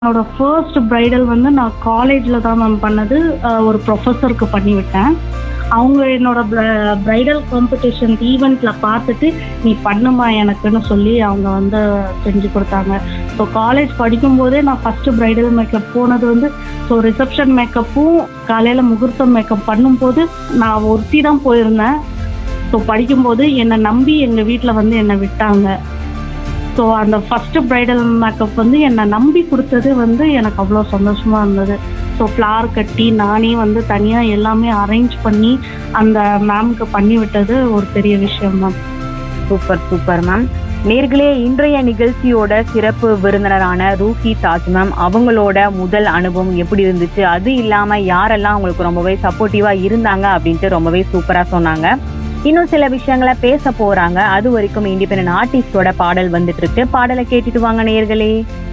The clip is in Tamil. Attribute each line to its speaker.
Speaker 1: என்னோட ஃபர்ஸ்ட் பிரைடல் வந்து நான் காலேஜில் தான் மேம் பண்ணது அஹ் ஒரு ப்ரொஃபஸருக்கு பண்ணி விட்டேன் அவங்க என்னோட பிரைடல் காம்படிஷன் ஈவெண்ட்டில் பார்த்துட்டு நீ பண்ணுமா எனக்குன்னு சொல்லி அவங்க வந்து செஞ்சு கொடுத்தாங்க ஸோ காலேஜ் படிக்கும்போதே நான் ஃபஸ்ட்டு பிரைடல் மேக்கப் போனது வந்து ஸோ ரிசப்ஷன் மேக்கப்பும் காலையில் முகூர்த்தம் மேக்கப் பண்ணும்போது நான் ஒருத்தி தான் போயிருந்தேன் ஸோ படிக்கும்போது என்னை நம்பி எங்கள் வீட்டில் வந்து என்னை விட்டாங்க ஸோ அந்த ஃபஸ்ட்டு பிரைடல் மேக்கப் வந்து என்னை நம்பி கொடுத்தது வந்து எனக்கு அவ்வளோ சந்தோஷமாக இருந்தது ஸோ ஃப்ளார் கட்டி நானே வந்து தனியாக எல்லாமே அரேஞ்ச் பண்ணி அந்த மேம்க்கு பண்ணி விட்டது ஒரு பெரிய விஷயம் மேம்
Speaker 2: சூப்பர் சூப்பர் மேம் நேர்களே இன்றைய நிகழ்ச்சியோட சிறப்பு விருந்தினரான ரூஹி தாஜ் மேம் அவங்களோட முதல் அனுபவம் எப்படி இருந்துச்சு அது இல்லாம யாரெல்லாம் அவங்களுக்கு ரொம்பவே சப்போர்ட்டிவா இருந்தாங்க அப்படின்ட்டு ரொம்பவே சூப்பரா சொன்னாங்க இன்னும் சில விஷயங்களை பேச போறாங்க அது வரைக்கும் இண்டிபெண்டன்ட் ஆர்டிஸ்டோட பாடல் வந்துட்டு இருக்கு பாடலை கேட்டுட்டு வாங்க நேர்களே